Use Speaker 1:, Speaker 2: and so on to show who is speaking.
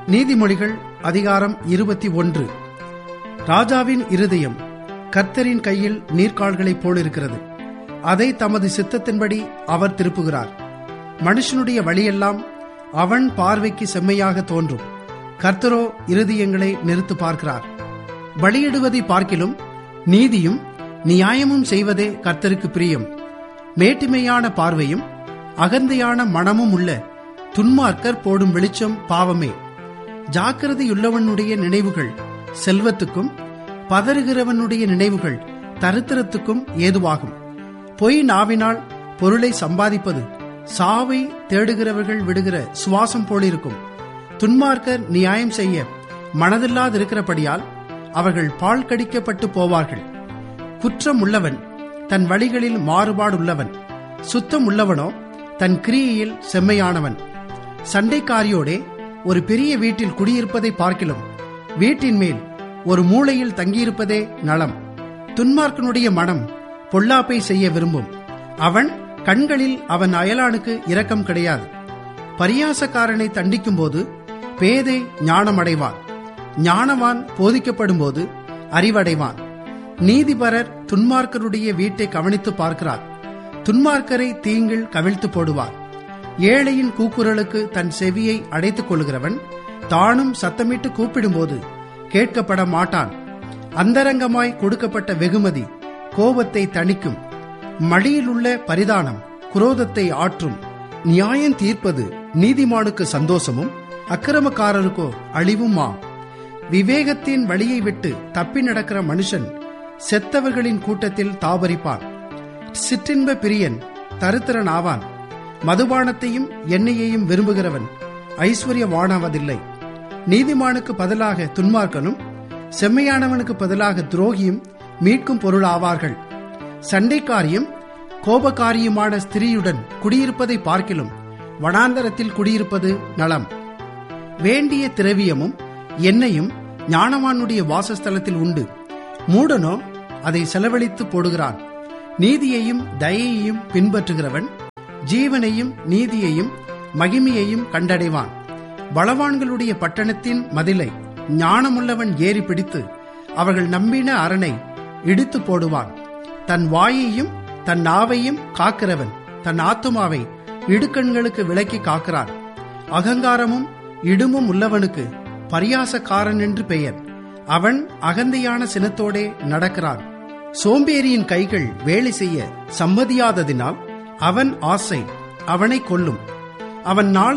Speaker 1: நீதிமொழிகள் அதிகாரம் இருபத்தி ஒன்று ராஜாவின் இருதயம் கர்த்தரின் கையில் நீர்க்கால்களைப் போலிருக்கிறது அதை தமது சித்தத்தின்படி அவர் திருப்புகிறார் மனுஷனுடைய வழியெல்லாம் அவன் பார்வைக்கு செம்மையாக தோன்றும் கர்த்தரோ இருதயங்களை நிறுத்து பார்க்கிறார் பலியிடுவதை பார்க்கிலும் நீதியும் நியாயமும் செய்வதே கர்த்தருக்கு பிரியம் மேட்டிமையான பார்வையும் அகந்தையான மனமும் உள்ள துன்மார்க்கர் போடும் வெளிச்சம் பாவமே ஜாக்கிரதையுள்ளவனுடைய நினைவுகள் செல்வத்துக்கும் பதறுகிறவனுடைய நினைவுகள் தரித்திரத்துக்கும் ஏதுவாகும் பொய் நாவினால் பொருளை சம்பாதிப்பது சாவை தேடுகிறவர்கள் விடுகிற சுவாசம் போலிருக்கும் துன்மார்க்கர் நியாயம் செய்ய மனதில்லாதிருக்கிறபடியால் அவர்கள் பால் கடிக்கப்பட்டு போவார்கள் குற்றம் உள்ளவன் தன் வழிகளில் மாறுபாடுள்ளவன் சுத்தம் உள்ளவனோ தன் கிரியையில் செம்மையானவன் சண்டைக்காரியோடே ஒரு பெரிய வீட்டில் குடியிருப்பதை பார்க்கிலும் வீட்டின் மேல் ஒரு மூலையில் தங்கியிருப்பதே நலம் துன்மார்க்கனுடைய மனம் பொல்லாப்பை செய்ய விரும்பும் அவன் கண்களில் அவன் அயலானுக்கு இரக்கம் கிடையாது பரியாசக்காரனை தண்டிக்கும் போது பேதை ஞானமடைவான் ஞானவான் போதிக்கப்படும் போது அறிவடைவான் நீதிபரர் துன்மார்க்கருடைய வீட்டை கவனித்து பார்க்கிறார் துன்மார்க்கரை தீங்கில் கவிழ்த்து போடுவார் ஏழையின் கூக்குரலுக்கு தன் செவியை அடைத்துக் கொள்கிறவன் தானும் சத்தமிட்டு கூப்பிடும்போது கேட்கப்பட மாட்டான் அந்தரங்கமாய் கொடுக்கப்பட்ட வெகுமதி கோபத்தை தணிக்கும் மடியிலுள்ள பரிதானம் குரோதத்தை ஆற்றும் நியாயம் தீர்ப்பது நீதிமானுக்கு சந்தோஷமும் அக்கிரமக்காரருக்கோ அழிவுமா விவேகத்தின் வழியை விட்டு தப்பி நடக்கிற மனுஷன் செத்தவர்களின் கூட்டத்தில் தாபரிப்பான் சிற்றின்ப பிரியன் தருத்திரன் ஆவான் மதுபானத்தையும் எண்ணெயையும் விரும்புகிறவன் ஐஸ்வர்யவானாவதில்லை நீதிமானுக்கு பதிலாக துன்மார்க்கனும் செம்மையானவனுக்கு பதிலாக துரோகியும் மீட்கும் பொருளாவார்கள் சண்டைக்காரியும் கோபக்காரியுமான ஸ்திரீயுடன் குடியிருப்பதை பார்க்கிலும் வனாந்தரத்தில் குடியிருப்பது நலம் வேண்டிய திரவியமும் எண்ணெயும் ஞானவானுடைய வாசஸ்தலத்தில் உண்டு மூடனோ அதை செலவழித்து போடுகிறான் நீதியையும் தயையையும் பின்பற்றுகிறவன் ஜீவனையும் நீதியையும் மகிமையையும் கண்டடைவான் பலவான்களுடைய பட்டணத்தின் மதிலை ஞானமுள்ளவன் ஏறி பிடித்து அவர்கள் நம்பின அரணை இடித்து போடுவான் தன் வாயையும் தன் நாவையும் காக்கிறவன் தன் ஆத்துமாவை இடுக்கண்களுக்கு விலக்கி காக்கிறான் அகங்காரமும் இடுமும் உள்ளவனுக்கு பரியாசக்காரன் என்று பெயர் அவன் அகந்தையான சினத்தோடே நடக்கிறான் சோம்பேறியின் கைகள் வேலை செய்ய சம்மதியாததினால் அவன் ஆசை அவனை கொல்லும் அவன் நாள்